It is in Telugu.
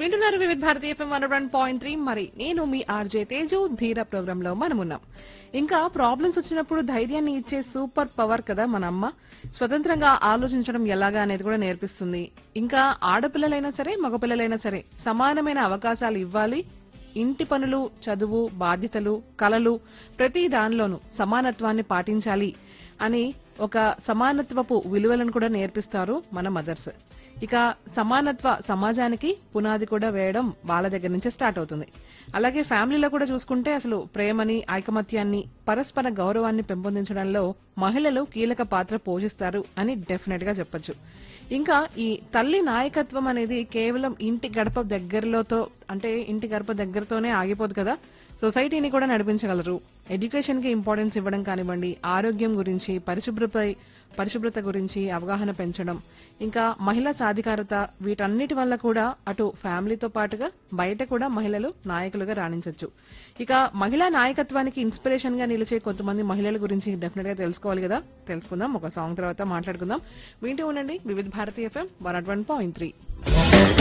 వింటున్నారు Vividh Bharati FM one one point three మరి నేను మీ ఆర్జే తేజు ధీర ప్రోగ్రామ్ లో మనం ఉన్నాం ఇంకా ప్రాబ్లమ్స్ వచ్చినప్పుడు ధైర్యాన్ని ఇచ్చే సూపర్ పవర్ కదా మన అమ్మ స్వతంత్రంగా ఆలోచించడం ఎలాగా అనేది కూడా నేర్పిస్తుంది ఇంకా ఆడపిల్లలైనా సరే మగపిల్లలైనా సరే సమానమైన అవకాశాలు ఇవ్వాలి ఇంటి పనులు చదువు బాధ్యతలు కలలు ప్రతి దానిలోనూ సమానత్వాన్ని పాటించాలి అని ఒక సమానత్వపు విలువలను కూడా నేర్పిస్తారు మన మదర్స్ ఇక సమానత్వ సమాజానికి పునాది కూడా వేయడం వాళ్ళ దగ్గర నుంచే స్టార్ట్ అవుతుంది అలాగే ఫ్యామిలీలో కూడా చూసుకుంటే అసలు ప్రేమని ఐకమత్యాన్ని పరస్పర గౌరవాన్ని పెంపొందించడంలో మహిళలు కీలక పాత్ర పోషిస్తారు అని డెఫినెట్ గా చెప్పొచ్చు ఇంకా ఈ తల్లి నాయకత్వం అనేది కేవలం ఇంటి గడప దగ్గరలోతో అంటే ఇంటి గడప దగ్గరతోనే ఆగిపోదు కదా సొసైటీని కూడా నడిపించగలరు ఎడ్యుకేషన్ కి ఇంపార్టెన్స్ ఇవ్వడం కానివ్వండి ఆరోగ్యం గురించి పరిశుభ్రతపై పరిశుభ్రత గురించి అవగాహన పెంచడం ఇంకా మహిళా సాధికారత వీటన్నిటి వల్ల కూడా అటు ఫ్యామిలీతో పాటుగా బయట కూడా మహిళలు నాయకులుగా రాణించవచ్చు ఇక మహిళా నాయకత్వానికి ఇన్స్పిరేషన్ గా నిలిచే కొంతమంది మహిళల గురించి డెఫినెట్ గా తెలుసుకోవాలి కదా తెలుసుకుందాం ఒక సాంగ్ తర్వాత మాట్లాడుకుందాం వింటూ ఉండండి Vividh Bharatiya FM one point three